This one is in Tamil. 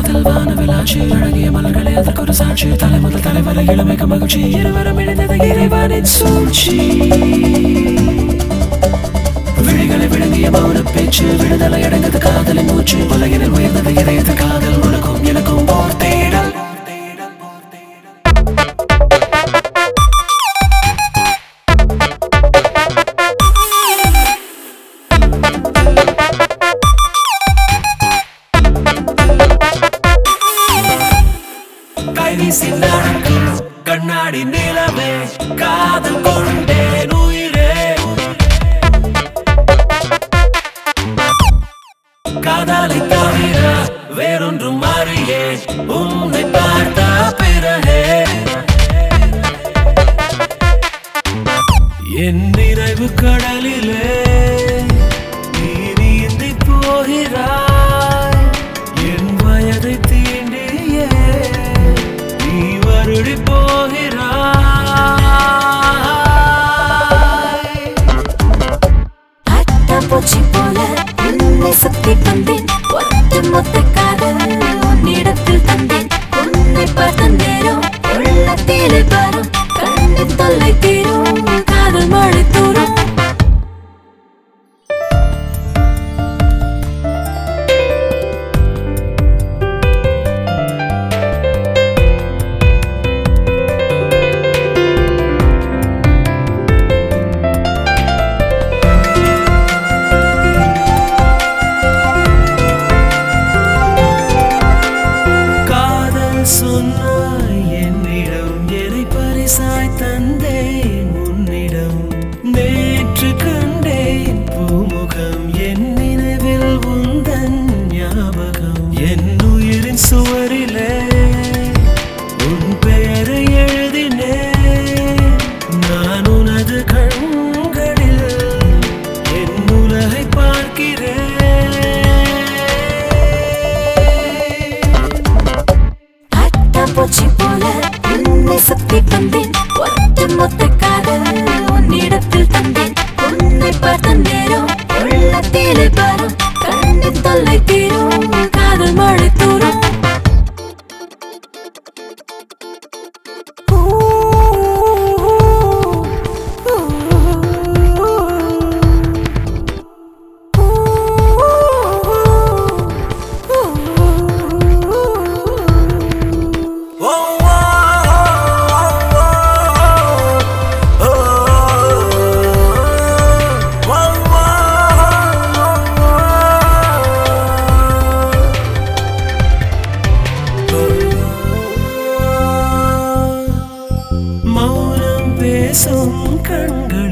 காதல் வானவிலாட்சி அழகிய மலர்களே அதற்கு ஒரு சாட்சி தலை முதல் தலைவரை இளமைக்கு மகிழ்ச்சி இருவரும் இணைந்தது இறைவனின் சூழ்ச்சி விழிகளை விழுங்கிய மௌன பேச்சு விடுதலை அடைந்தது காதலின் மூச்சு உலகினில் உயர்ந்தது இதயத்து காதல் உனக்கும் எனக்கும் ஓர் தேடல் கைவீசி நடக்கும் கண்ணாடி நிலவே காதல் கொண்டேன் உயிரே காதலை தவிர வேறொன்றும் அறியே உன்னை பார்த்த பிறகே என் நிறைவு கடலிலே நீ நீந்தி போகிறாய் என் வயதை தீண்டியே நீ வருடி போகிறாய் அட்டப்பூச்சி போல உன்னை சுத்தி வந்தேன் ஒட்டு மொத்த காதல் உன்னிடத்தில் தந்தேன் உன்னை பார்த்த நேரம் உள்ளத்திலே வரும் கண்ணின் தொல்லை தீரும் காதல் மழை தூரும் காதல் சொன்னாய் என்னிடம் எதை பரிசாய் தந்தேன் உன்னிடம் நேற்று கண்டேன் பூமுகம் என் நினைவில் உந்தன் ஞாபகம் என் உயிரின் சுவரிலே உன் பெயரை எழுதினேன் நான் உனது கண்களில் என் உலகை பார்க்கிறேன் அட்டப்பூச்சி போல உன்னை சுத்தி வந்தேன் ஒட்டு மொத்த காதல் உன்னிடத்தில் தந்தேன் உன்னை பார்த்த நேரம் உள்ளத்திலே வரும் கண்ணின் தொல்லை தீரும் காதல் மழை தூரும் மௌனம் பேசும் கண்கள்